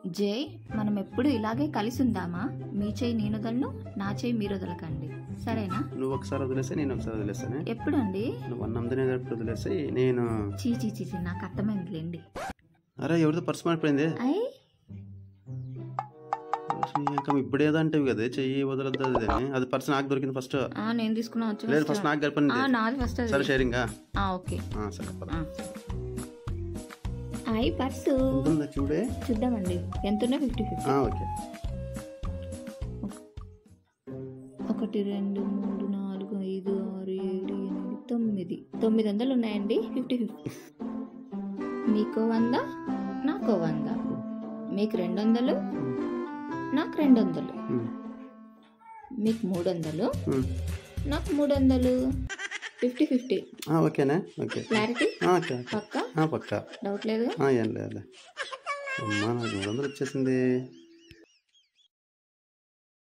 జై మనం ఎప్పుడు ఇలాగే కలిసి ఉందామా మీ చేయి నేను వదలను నా చేయి మీరు వదలకండి సరేనా నువ్వు ఒకసారి వదిలేస్తే నేను ఒకసారి వదిలేస్తాను ఎప్పుడండి నువ్వు అన్నం తినేటప్పుడు వదిలేస్తే నేను చీ చీ చీ చీ, నాకు అర్థమైందిలేండి అరే ఎవరితో పర్స్ మారిపోయింది అయ్ ఇంకా ఇప్పుడేదో అంటే కదా చెయ్యి వదలద్దు అది అని అది పర్స్ నాకు దొరికింది ఫస్ట్ ఆ, నేను తీసుకున్నా వచ్చు లేదు first. ఫస్ట్ నాకు గడిపింది ఆ, నాది ఫస్ట్ అది సరే షేరింగా ఆ, ఓకే సరే పద. ఆ. అయ్ పర్సు ఉంటుందా చూడే చూద్దామండి ఎంత ఉన్నా ఫిఫ్టీ ఫిఫ్టీ ఆ, ఓకే ఒకటి రెండు మూడు నాలుగు ఐదు ఆరు ఏడు ఎనిమిది తొమ్మిది తొమ్మిది వందలు ఉన్నాయండి ఫిఫ్టీ ఫిఫ్టీ మీకో వంద నాకో వంద మీకు రెండు వందలు నాకు రెండు వందలు ఉమ్, మీకు మూడు వందలు ఉమ్. నాకు మూడు వందలు ఫిఫ్టీ ఫిఫ్టీ ఆ, ఓకేనా ఓకే క్లారిటీ ఆ, ఓకే ఓకే పక్క ఆ, పక్కా డౌట్ లేదు ఆ, ఏం లేదు అమ్మా నాకు మూడు వందలు వచ్చేసింది